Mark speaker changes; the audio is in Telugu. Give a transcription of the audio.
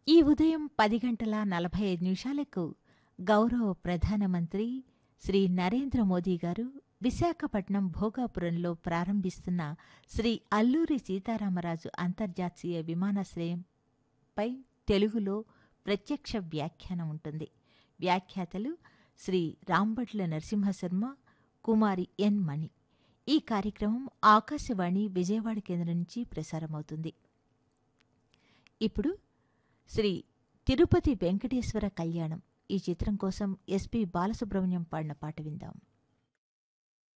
Speaker 1: ఈ ఉదయం పది గంటల నలభై ఐదు నిమిషాలకు గౌరవ ప్రధానమంత్రి శ్రీ నరేంద్ర మోదీ గారు విశాఖపట్నం భోగాపురంలో ప్రారంభిస్తున్న శ్రీ అల్లూరి సీతారామరాజు అంతర్జాతీయ విమానాశ్రయంపై తెలుగులో ప్రత్యక్ష వ్యాఖ్యానం ఉంటుంది వ్యాఖ్యాతలు శ్రీ రాంభట్ల నరసింహశర్మ కుమారి ఎన్ మణి ఈ కార్యక్రమం ఆకాశవాణి విజయవాడ కేంద్రం నుంచి ప్రసారమవుతుంది ఇప్పుడు శ్రీ తిరుపతి వెంకటేశ్వర కళ్యాణం ఈ చిత్రం కోసం ఎస్పి బాలసుబ్రహ్మణ్యం పాడిన పాట విందాం